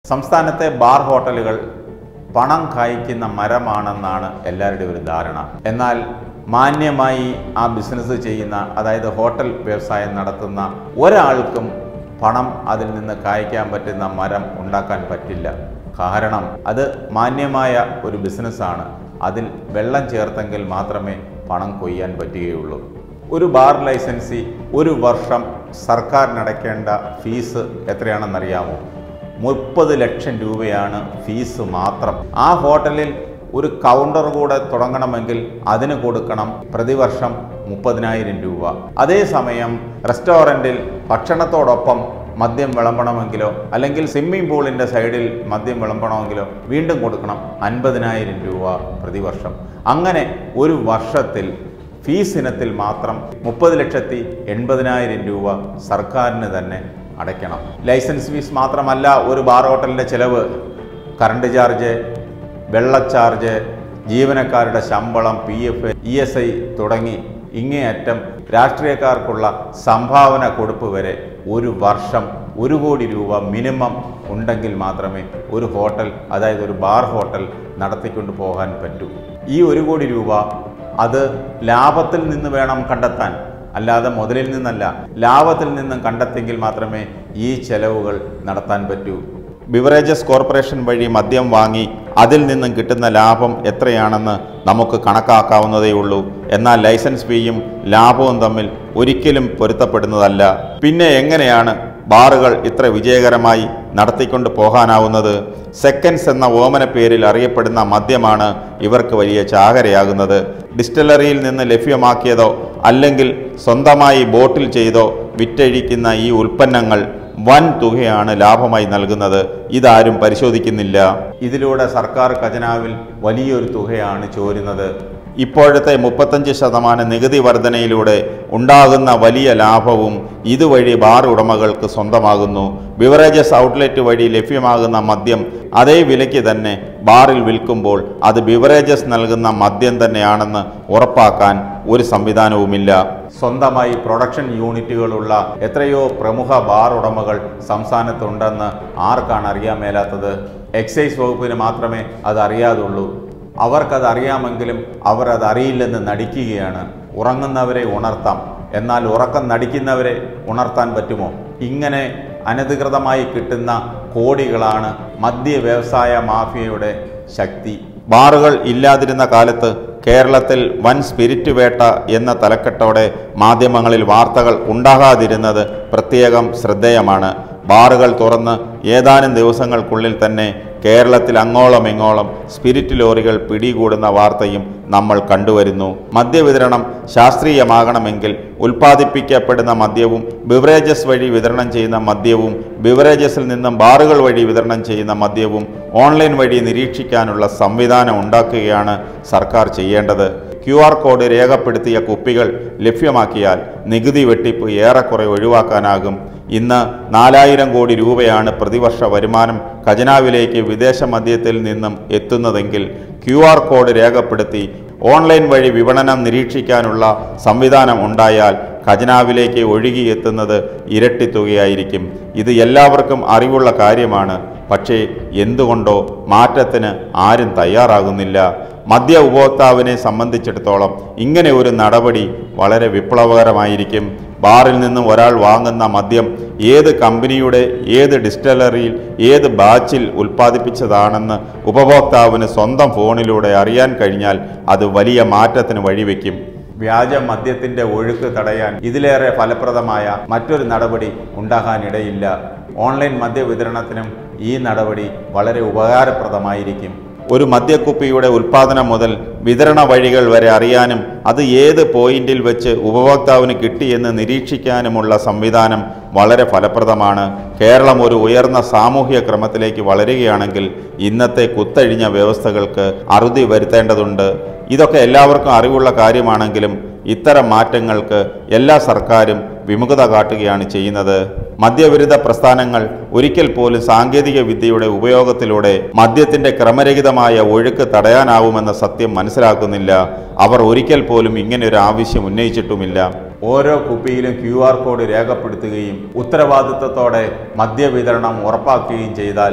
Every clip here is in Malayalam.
സംസ്ഥാനത്തെ ബാർ ഹോട്ടലുകൾ പണം കായ്ക്കുന്ന മരമാണെന്നാണ് എല്ലാവരുടെയും ഒരു ധാരണ എന്നാൽ മാന്യമായി ആ ബിസിനസ് ചെയ്യുന്ന അതായത് ഹോട്ടൽ വ്യവസായം നടത്തുന്ന ഒരാൾക്കും പണം അതിൽ നിന്ന് കായ്ക്കാൻ പറ്റുന്ന മരം ഉണ്ടാക്കാൻ പറ്റില്ല കാരണം അത് മാന്യമായ ഒരു ബിസിനസ്സാണ് അതിൽ വെള്ളം ചേർത്തെങ്കിൽ മാത്രമേ പണം കൊയ്യാൻ പറ്റുകയുള്ളൂ ഒരു ബാർ ലൈസൻസി ഒരു വർഷം സർക്കാരിനടയ്ക്കേണ്ട ഫീസ് എത്രയാണെന്നറിയാമോ മുപ്പത് ലക്ഷം രൂപയാണ് ഫീസ് മാത്രം ആ ഹോട്ടലിൽ ഒരു കൗണ്ടർ കൂടെ തുടങ്ങണമെങ്കിൽ അതിന് കൊടുക്കണം പ്രതിവർഷം മുപ്പതിനായിരം രൂപ അതേസമയം റെസ്റ്റോറൻറ്റിൽ ഭക്ഷണത്തോടൊപ്പം മദ്യം വിളമ്പണമെങ്കിലോ അല്ലെങ്കിൽ സ്വിമ്മിംഗ് പൂളിൻ്റെ സൈഡിൽ മദ്യം വിളമ്പണമെങ്കിലോ വീണ്ടും കൊടുക്കണം അൻപതിനായിരം രൂപ പ്രതിവർഷം അങ്ങനെ ഒരു വർഷത്തിൽ ഫീസ് ഇനത്തിൽ മാത്രം മുപ്പത് ലക്ഷത്തി എൺപതിനായിരം രൂപ സർക്കാരിന് തന്നെ അടയ്ക്കണം ലൈസൻസ് ഫീസ് മാത്രമല്ല ഒരു ബാർ ഹോട്ടലിൻ്റെ ചിലവ് കറണ്ട് ചാർജ് വെള്ള ചാർജ് ജീവനക്കാരുടെ ശമ്പളം P F E S I തുടങ്ങി ഇങ്ങേയറ്റം രാഷ്ട്രീയക്കാർക്കുള്ള സംഭാവന കൊടുപ്പ് വരെ ഒരു വർഷം ഒരു കോടി രൂപ മിനിമം ഉണ്ടെങ്കിൽ മാത്രമേ ഒരു ഹോട്ടൽ അതായത് ഒരു ബാർ ഹോട്ടൽ നടത്തിക്കൊണ്ട് പോകാൻ പറ്റൂ ഈ ഒരു കോടി രൂപ അത് ലാഭത്തിൽ നിന്ന് വേണം കണ്ടെത്താൻ അല്ലാതെ മുതലിൽ നിന്നല്ല ലാഭത്തിൽ നിന്നും കണ്ടെത്തിയെങ്കിൽ മാത്രമേ ഈ ചെലവുകൾ നടത്താൻ പറ്റൂ ബിവറേജസ് കോർപ്പറേഷൻ വഴി മദ്യം വാങ്ങി അതിൽ നിന്നും കിട്ടുന്ന ലാഭം എത്രയാണെന്ന് നമുക്ക് കണക്കാക്കാവുന്നതേ ഉള്ളൂ എന്നാൽ ലൈസൻസ് ഫീയും ലാഭവും തമ്മിൽ ഒരിക്കലും പൊരുത്തപ്പെടുന്നതല്ല പിന്നെ എങ്ങനെയാണ് ബാറുകൾ ഇത്ര വിജയകരമായി നടത്തിക്കൊണ്ട് പോകാനാവുന്നത് സെക്കൻഡ്സ് എന്ന ഓമന പേരിൽ അറിയപ്പെടുന്ന മദ്യമാണ് ഇവർക്ക് വലിയ ചാകരയാകുന്നത് ഡിസ്റ്റിലറിയിൽ നിന്ന് ലഭ്യമാക്കിയതോ അല്ലെങ്കിൽ സ്വന്തമായി ബോട്ടിൽ ചെയ്തോ വിറ്റഴിക്കുന്ന ഈ ഉൽപ്പന്നങ്ങൾ വൻ തുകയാണ് ലാഭമായി നൽകുന്നത് ഇതാരും പരിശോധിക്കുന്നില്ല ഇതിലൂടെ സർക്കാർ ഖജനാവിൽ വലിയൊരു തുകയാണ് ചോരുന്നത് ഇപ്പോഴത്തെ മുപ്പത്തഞ്ച് ശതമാനം നികുതി വർധനയിലൂടെ ഉണ്ടാകുന്ന വലിയ ലാഭവും ഇതുവഴി ബാർ ഉടമകൾക്ക് സ്വന്തമാകുന്നു ബിവറേജസ് ഔട്ട്ലെറ്റ് വഴി ലഭ്യമാകുന്ന മദ്യം അതേ വിലയ്ക്ക് തന്നെ ബാറിൽ വിൽക്കുമ്പോൾ അത് ബിവറേജസ് നൽകുന്ന മദ്യം തന്നെയാണെന്ന് ഉറപ്പാക്കാൻ ഒരു സംവിധാനവുമില്ല സ്വന്തമായി പ്രൊഡക്ഷൻ യൂണിറ്റുകളുള്ള എത്രയോ പ്രമുഖ ബാർ ഉടമകൾ സംസ്ഥാനത്തുണ്ടെന്ന് ആർക്കാണ് അറിയാൻ മേലാത്തത് എക്സൈസ് വകുപ്പിന് മാത്രമേ അത് അറിയാതുള്ളൂ അവർക്കത് അറിയാമെങ്കിലും അവർ അത് അറിയില്ലെന്ന് നടിക്കുകയാണ് ഉറങ്ങുന്നവരെ ഉണർത്താം എന്നാൽ ഉറക്കം നടിക്കുന്നവരെ ഉണർത്താൻ പറ്റുമോ ഇങ്ങനെ അനധികൃതമായി കിട്ടുന്ന കോടികളാണ് മദ്യ വ്യവസായ മാഫിയയുടെ ശക്തി ബാറുകൾ ഇല്ലാതിരുന്ന കാലത്ത് കേരളത്തിൽ വൻ സ്പിരിറ്റ് വേട്ട എന്ന തലക്കെട്ടോടെ മാധ്യമങ്ങളിൽ വാർത്തകൾ ഉണ്ടാകാതിരുന്നത് പ്രത്യേകം ശ്രദ്ധേയമാണ് ബാറുകൾ തുറന്ന് ഏതാനും ദിവസങ്ങൾക്കുള്ളിൽ തന്നെ കേരളത്തിൽ അങ്ങോളം ഇങ്ങോളം സ്പിരിറ്റ് ലോറികൾ പിടികൂടുന്ന വാർത്തയും നമ്മൾ കണ്ടുവരുന്നു മദ്യവിതരണം ശാസ്ത്രീയമാകണമെങ്കിൽ ഉൽപ്പാദിപ്പിക്കപ്പെടുന്ന മദ്യവും ബിവറേജസ് വഴി വിതരണം ചെയ്യുന്ന മദ്യവും ബിവറേജസിൽ നിന്നും ബാറുകൾ വഴി വിതരണം ചെയ്യുന്ന മദ്യവും ഓൺലൈൻ വഴി നിരീക്ഷിക്കാനുള്ള സംവിധാനം ഉണ്ടാക്കുകയാണ് സർക്കാർ ചെയ്യേണ്ടത് ക്യു ആർ കോഡ് രേഖപ്പെടുത്തിയ കുപ്പികൾ ലഭ്യമാക്കിയാൽ നികുതി വെട്ടിപ്പ് ഏറെക്കുറെ ഒഴിവാക്കാനാകും ഇന്ന് നാലായിരം കോടി രൂപയാണ് പ്രതിവർഷ വരുമാനം ഖജനാവിലേക്ക് വിദേശ മദ്യത്തിൽ നിന്നും എത്തുന്നതെങ്കിൽ ക്യു ആർ കോഡ് രേഖപ്പെടുത്തി ഓൺലൈൻ വഴി വിപണനം നിരീക്ഷിക്കാനുള്ള സംവിധാനം ഉണ്ടായാൽ ഖജനാവിലേക്ക് ഒഴുകിയെത്തുന്നത് ഇരട്ടി തുകയായിരിക്കും ഇത് എല്ലാവർക്കും അറിവുള്ള കാര്യമാണ് പക്ഷേ എന്തുകൊണ്ടോ മാറ്റത്തിന് ആരും തയ്യാറാകുന്നില്ല മദ്യ ഉപഭോക്താവിനെ സംബന്ധിച്ചിടത്തോളം ഇങ്ങനെ ഒരു നടപടി വളരെ വിപ്ലവകരമായിരിക്കും ബാറിൽ നിന്നും ഒരാൾ വാങ്ങുന്ന മദ്യം ഏത് കമ്പനിയുടെ ഏത് ഡിസ്റ്റിലറിയിൽ ഏത് ബാച്ചിൽ ഉൽപ്പാദിപ്പിച്ചതാണെന്ന് ഉപഭോക്താവിന് സ്വന്തം ഫോണിലൂടെ അറിയാൻ കഴിഞ്ഞാൽ അത് വലിയ മാറ്റത്തിന് വഴിവെക്കും വ്യാജ മദ്യത്തിന്റെ ഒഴുക്ക് തടയാൻ ഇതിലേറെ ഫലപ്രദമായ മറ്റൊരു നടപടി ഉണ്ടാകാനിടയില്ല ഓൺലൈൻ മദ്യവിതരണത്തിനും ഈ നടപടി വളരെ ഉപകാരപ്രദമായിരിക്കും ഒരു മദ്യക്കുപ്പിയുടെ ഉൽപ്പാദനം മുതൽ വിതരണ വഴികൾ വരെ അറിയാനും അത് ഏത് പോയിന്റിൽ വെച്ച് ഉപഭോക്താവിന് കിട്ടിയെന്ന് നിരീക്ഷിക്കാനുമുള്ള സംവിധാനം വളരെ ഫലപ്രദമാണ് കേരളം ഒരു ഉയർന്ന സാമൂഹ്യ ക്രമത്തിലേക്ക് വളരുകയാണെങ്കിൽ ഇന്നത്തെ കുത്തഴിഞ്ഞ വ്യവസ്ഥകൾക്ക് അറുതി വരുത്തേണ്ടതുണ്ട് ഇതൊക്കെ എല്ലാവർക്കും അറിവുള്ള കാര്യമാണെങ്കിലും ഇത്തരം മാറ്റങ്ങൾക്ക് എല്ലാ സർക്കാരും വിമുഖത കാട്ടുകയാണ് ചെയ്യുന്നത് മദ്യവിരുദ്ധ പ്രസ്ഥാനങ്ങൾ ഒരിക്കൽ പോലും സാങ്കേതിക വിദ്യയുടെ ഉപയോഗത്തിലൂടെ മദ്യത്തിന്റെ ക്രമരഹിതമായ ഒഴുക്ക് തടയാനാവുമെന്ന സത്യം മനസ്സിലാക്കുന്നില്ല അവർ ഒരിക്കൽ പോലും ഇങ്ങനെ ഒരു ആവശ്യം ഉന്നയിച്ചിട്ടുമില്ല ഓരോ കുപ്പിയിലും ക്യു ആർ കോഡ് രേഖപ്പെടുത്തുകയും ഉത്തരവാദിത്വത്തോടെ മദ്യവിതരണം ഉറപ്പാക്കുകയും ചെയ്താൽ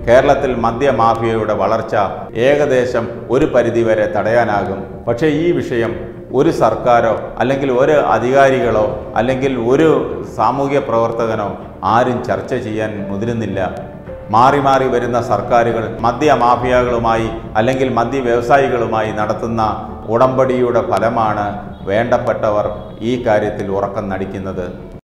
കേരളത്തിൽ മദ്യമാഫിയയുടെ വളർച്ച ഏകദേശം ഒരു പരിധിവരെ തടയാനാകും പക്ഷേ ഈ വിഷയം ഒരു സർക്കാരോ അല്ലെങ്കിൽ ഒരു അധികാരികളോ അല്ലെങ്കിൽ ഒരു സാമൂഹ്യ പ്രവർത്തകനോ ആരും ചർച്ച ചെയ്യാൻ മുതിരുന്നില്ല മാറി മാറി വരുന്ന സർക്കാരുകൾ മദ്യ മാഫിയകളുമായി അല്ലെങ്കിൽ മദ്യ വ്യവസായികളുമായി നടത്തുന്ന ഉടമ്പടിയുടെ ഫലമാണ് വേണ്ടപ്പെട്ടവർ ഈ കാര്യത്തിൽ ഉറക്കം നടിക്കുന്നത്